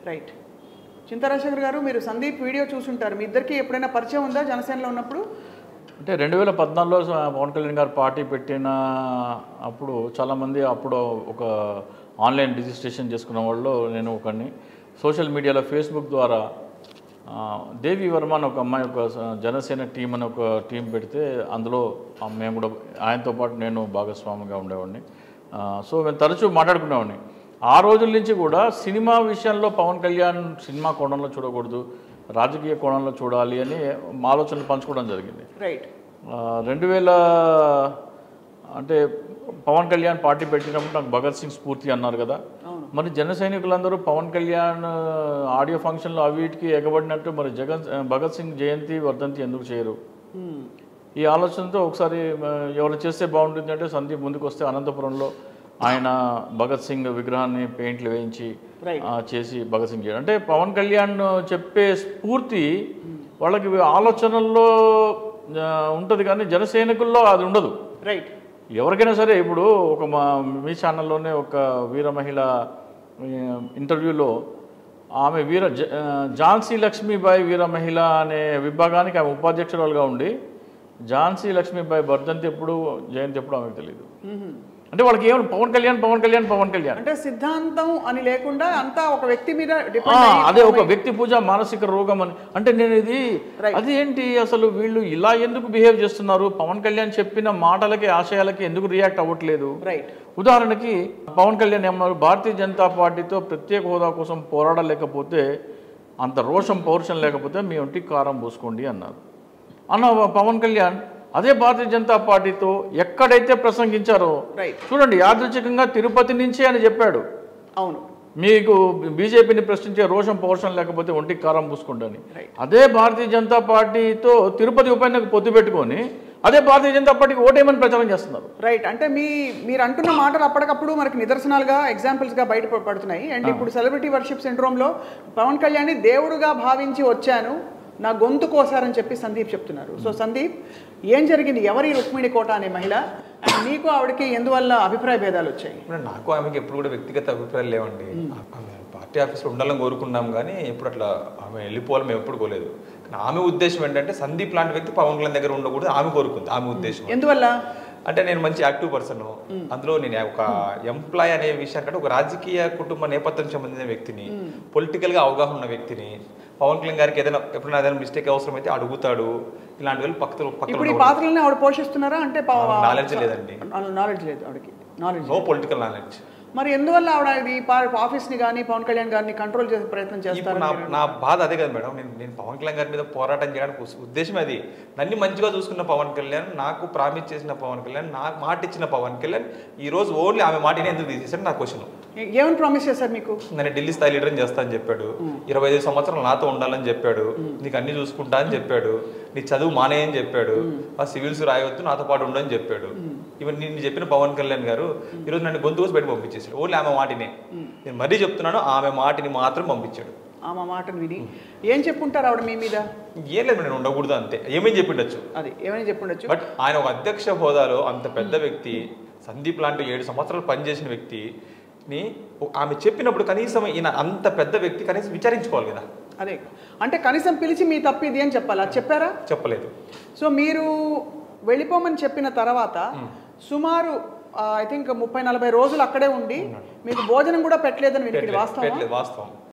Right చింతారాజశేఖర్ గారు మీరు Sandeep video చూసుంటారు మీ ఇద్దరికి ఎప్పుడైనా పరిచయం ఉందా జనసేనలో ఉన్నప్పుడు అంటే రెండు వేల పద్నాలుగులో పవన్ కళ్యాణ్ గారు పార్టీ పెట్టిన అప్పుడు చాలామంది అప్పుడు ఒక ఆన్లైన్ రిజిస్ట్రేషన్ చేసుకున్న వాళ్ళు నేను ఒకరిని సోషల్ మీడియాలో ఫేస్బుక్ ద్వారా ఆ, దేవి వర్మ అని ఒక అమ్మాయి ఒక స- జనసేన టీం అని ఒక టీం పెడితే అందులో ఆ మేము కూడా ఆయనతో పాటు నేను భాగస్వామిగా ఉండేవాడిని ఆ, సో మేము తరచూ మాట్లాడుకునేవాడిని ఆ రోజుల నుంచి కూడా సినిమా విషయంలో పవన్ కళ్యాణ్ సినిమా కోణంలో చూడకూడదు రాజకీయ కోణంలో చూడాలి అని మా ఆలోచనలు పంచుకోవడం జరిగింది రైట్ ఆ, రెండు వేల అంటే పవన్ కళ్యాణ్ పార్టీ పెట్టినప్పుడు నాకు భగత్ సింగ్ స్ఫూర్తి అన్నారు కదా అవును. మరి జన సైనికులందరూ పవన్ కళ్యాణ్ ఆడియో ఫంక్షన్లో అవిటికి ఎగబడినట్టు మరి జగన్ భగత్ సింగ్ జయంతి వర్ధంతి ఎందుకు చేయరు Hmm. ఈ ఆలోచనతో ఒకసారి ఆ, ఎవరు చేస్తే బాగుంటుంది అంటే సందీప్ ముందుకు వస్తే అనంతపురంలో ఆయన భగత్ సింగ్ విగ్రహాన్ని పెయింట్లు వేయించి Right. ఆ, చేసి భగత్ సింగ్ చేయడం అంటే పవన్ కళ్యాణ్ చెప్పే స్ఫూర్తి వాళ్ళకి ఆలోచనల్లో ఉంటుంది కానీ జన సైనికుల్లో అది ఉండదు రైట్ ఎవరికైనా సరే ఇప్పుడు ఒక మా మీ ఛానల్లోనే ఒక వీర మహిళ ఆ, ఇంటర్వ్యూలో ఆమె వీర జ- ఆ, ఝాన్సీ లక్ష్మీబాయి వీర మహిళ అనే విభాగానికి ఆమె ఉపాధ్యక్షురాలుగా ఉండి ఝాన్సీ లక్ష్మీబాయి వర్ధంతి ఎప్పుడు జయంతి ఎప్పుడు ఆమెకు తెలియదు అంటే వాళ్ళకి ఏమైనా పవన్ కళ్యాణ్ పవన్ కళ్యాణ్ పవన్ కళ్యాణ్ అంటే సిద్ధాంతం అని లేకుండా అంతా ఒక వ్యక్తి మీద ఆ, డిపెండ్ అదే ఒక వ్యక్తి పూజ మానసిక రోగం అని అంటే నేను ఇది Right. అది ఏంటి అసలు వీళ్ళు ఇలా ఎందుకు బిహేవ్ చేస్తున్నారు పవన్ కళ్యాణ్ చెప్పిన మాటలకి ఆశయాలకి ఎందుకు రియాక్ట్ అవ్వట్లేదు రైట్ ఉదాహరణకి పవన్ కళ్యాణ్ ఏమన్నారు భారతీయ జనతా పార్టీతో ప్రత్యేక హోదా కోసం పోరాడలేకపోతే అంత రోషం పౌరుషం లేకపోతే మీ ఒంటికి కారం పూసుకోండి అన్నారు అన్న పవన్ కళ్యాణ్ అదే భారతీయ జనతా పార్టీతో ఎక్కడైతే ప్రసంగించారో రైట్ చూడండి యాదృచ్ఛికంగా తిరుపతి నుంచే అని చెప్పాడు అవును మీకు బీజేపీని ప్రశ్నించే రోషం పౌరుషం లేకపోతే ఒంటికి కారం పూసుకోండి Right. అదే భారతీయ జనతా పార్టీతో తిరుపతి ఉప ఎన్నిక పొత్తు పెట్టుకొని అదే భారతీయ జనతా పార్టీకి ఓటేమని ప్రచారం చేస్తున్నారు రైట్ అంటే మీ మీరు అంటున్న మాటలు అప్పటికప్పుడు మనకి నిదర్శనాలుగా ఎగ్జాంపుల్స్గా బయట పడుతున్నాయి అండ్ ఇప్పుడు సెలబ్రిటీ వర్షిప్ సిండ్రోమ్లో పవన్ కళ్యాణ్ని దేవుడుగా భావించి వచ్చాను నా గొంతు కోసారని చెప్పి సందీప్ చెప్తున్నారు సో సందీప్ ఏం జరిగింది ఎవరి రుక్మిణి కోట అనే మహిళ అండ్ నీకు ఆవిడకి ఎందువల్ల అభిప్రాయ భేదాలు వచ్చాయి ఇప్పుడు నాకు ఆమెకి ఎప్పుడు కూడా వ్యక్తిగత అభిప్రాయాలు లేవండి ఆమె పార్టీ ఆఫీస్లో ఉండాలని కోరుకున్నాం కానీ ఎప్పుడు అట్లా ఆమె వెళ్ళిపోవాలి మేము ఎప్పుడు కోలేదు కానీ ఆమె ఉద్దేశం ఏంటంటే సందీప్ లాంటి వ్యక్తి పవన్ కళ్యాణ్ దగ్గర ఉండకూడదు ఆమె కోరుకుంది ఆమె ఉద్దేశం ఎందువల్ల అంటే నేను మంచి యాక్టివ్ పర్సన్ అందులో నేను ఒక ఎంప్లాయ్ అనే విషయం కంటే ఒక రాజకీయ కుటుంబ నేపథ్యం సంబంధించిన వ్యక్తిని పొలిటికల్ గా అవగాహన ఉన్న వ్యక్తిని పవన్ కళ్యాణ్ గారికి ఏదైనా ఎప్పుడైనా ఏదైనా మిస్టేక్ అవసరమైతే అడుగుతాడు ఇలాంటి వాళ్ళు పక్కన ఇప్పుడు ఈ పక్కన పాత్రల్ని ఆవిడ పోషిస్తున్నారా అంటే నాలెడ్జ్ లేదండి నాలెడ్జ్ లేదు ఆవిడకి నాలెడ్జ్ నో పొలిటికల్ నాలెడ్జ్ మరి ఎందువల్ల ఆవిడ ఈ పా- ఆఫీస్ని కానీ పవన్ కళ్యాణ్ గారిని కంట్రోల్ చేసే ప్రయత్నం ఇప్పుడు చేస్తారు నా నా బాధ అదే కదా మేడం నేను నేను పవన్ కళ్యాణ్ గారి మీద పోరాటం చేయడానికి ఉస్- ఉద్దేశం అది నన్ను మంచిగా చూసుకున్న పవన్ కళ్యాణ్ నాకు ప్రామిస్ చేసిన పవన్ కళ్యాణ్ నాకు మాట ఇచ్చిన పవన్ కళ్యాణ్ ఈ రోజు ఓన్లీ ఆమె మాటని ఎందుకు తీసేసాడు నా క్వశ్చన్ ఏమని ప్రామిస్ చేశారు మీకు నేను ఢిల్లీ స్థాయి లీడర్ చేస్తా అని చెప్పాడు ఇరవై ఐదు సంవత్సరాలు నాతో ఉండాలని చెప్పాడు నీకు అన్ని చూసుకుంటా అని చెప్పాడు నీ చదువు మానేయని చెప్పాడు ఆ సివిల్స్ రాయవద్దు నాతో పాటు ఉండని చెప్పాడు ఇవన్నీ నేను చెప్పిన పవన్ కళ్యాణ్ గారు ఈరోజు నన్ను గొంతు కోసి బయట పంపించేసాడు ఓన్లీ ఆమె మాటినే నేను మరీ చెప్తున్నాను ఆమె మాటిని మాత్రం పంపించాడు ఆమె మాటను విని ఏం చెప్పుంటారు ఆవిడ మీ మీద ఏం లేదు నేను ఉండకూడదు అంతే ఏమేం చెప్పిండొచ్చు అది ఏమని చెప్పుండొచ్చు బట్ ఆయన ఒక అధ్యక్ష హోదాలో అంత పెద్ద వ్యక్తి సందీప్ లాంటి ఏడు సంవత్సరాలు పనిచేసిన వ్యక్తిని ఆమె చెప్పినప్పుడు కనీసం ఈయన అంత పెద్ద వ్యక్తి కనీసం విచారించుకోవాలి కదా అదే అంటే కనీసం పిలిచి మీ తప్పు ఇది అని చెప్పాలి అది చెప్పారా చెప్పలేదు సో మీరు వెళ్ళిపోమని చెప్పిన తర్వాత సుమారు ఐ థింక్ ముప్పై నలభై రోజులు అక్కడే ఉండి మీకు భోజనం కూడా పెట్టలేదని వినికిడి వాస్తవం పెట్టలేదు వాస్తవం